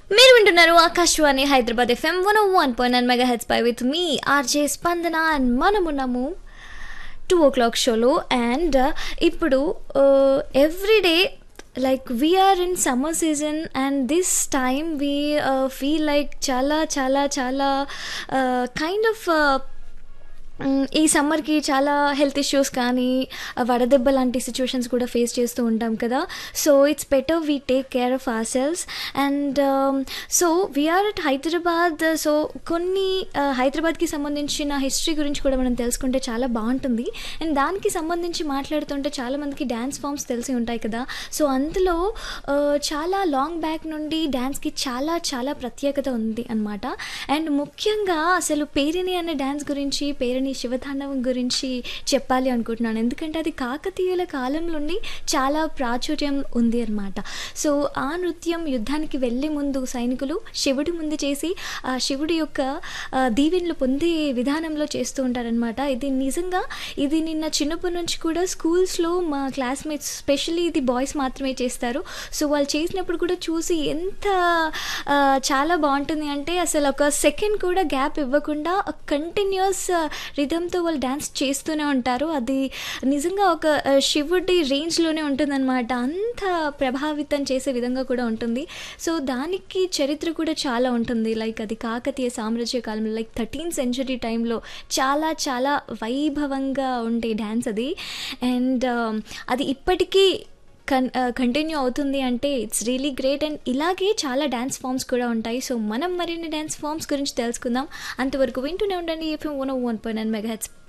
మీరు వింటున్నారు Akashvani Hyderabad FM one one point nine mega heads పై విత్ మీ ఆర్జే స్పందన అండ్ మనమున్నాము టూ ఓ క్లాక్ షోలో అండ్ ఇప్పుడు everyday like we're in summer season and this time we feel like చాలా చాలా చాలా కైండ్ ఆఫ్ మ్, ఈ సమ్మర్కి చాలా హెల్త్ ఇష్యూస్ కానీ ఆ, వడదెబ్బ లాంటి సిచ్యువేషన్స్ కూడా ఫేస్ చేస్తూ ఉంటాం కదా so it's better we take care of our selves and so we're at Hyderabad so కొన్ని ఆ, హైదరాబాద్కి సంబంధించిన హిస్టరీ గురించి కూడా మనం తెలుసుకుంటే చాలా బాగుంటుంది అండ్ దానికి సంబంధించి మాట్లాడుతుంటే చాలామందికి డ్యాన్స్ ఫామ్స్ తెలిసి ఉంటాయి కదా సో అందులో ఆ, చాలా లాంగ్ బ్యాక్ నుండి డ్యాన్స్కి చాలా చాలా ప్రత్యేకత ఉంది అనమాట అండ్ ముఖ్యంగా అసలు పేరిణి అనే డ్యాన్స్ గురించి పేరిణి శివతాండవం గురించి చెప్పాలి అనుకుంటున్నాను ఎందుకంటే అది కాకతీయుల కాలం నుండి చాలా ప్రాచుర్యం ఉంది అనమాట సో ఆ నృత్యం యుద్ధానికి వెళ్ళే ముందు సైనికులు శివుడి ముందు చేసి ఆ శివుడి యొక్క ఆ, దీవెనలు పొందే విధానంలో చేస్తూ ఉంటారనమాట ఇది నిజంగా ఇది నిన్న చిన్నప్పటి నుంచి కూడా స్కూల్స్లో మా క్లాస్మేట్స్ స్పెషల్లీ ఇది బాయ్స్ మాత్రమే చేస్తారు సో వాళ్ళు చేసినప్పుడు కూడా చూసి ఎంత ఆ, చాలా బాగుంటుంది అంటే అసలు ఒక సెకండ్ కూడా గ్యాప్ ఇవ్వకుండా కంటిన్యూస్ రిథమ్తో వాళ్ళు డ్యాన్స్ చేస్తూనే ఉంటారు అది నిజంగా ఒక ఆ, శివుడి రేంజ్లోనే ఉంటుందన్నమాట అంత ప్రభావితం చేసే విధంగా కూడా ఉంటుంది సో దానికి చరిత్ర కూడా చాలా ఉంటుంది లైక్ అది కాకతీయ సామ్రాజ్య కాలంలో లైక్ థర్టీన్ సెంచరీ టైంలో చాలా చాలా వైభవంగా ఉండే డ్యాన్స్ అది అండ్ అది ఇప్పటికీ కన్ కంటిన్యూ అవుతుంది అంటే ఇట్స్ రియలీ గ్రేట్ అండ్ ఇలాగే చాలా డ్యాన్స్ ఫామ్స్ కూడా ఉంటాయి సో మనం మరిన్ని డ్యాన్స్ ఫామ్స్ గురించి తెలుసుకుందాం అంతవరకు వింటూనే ఉండండి FM one one point nine mega heads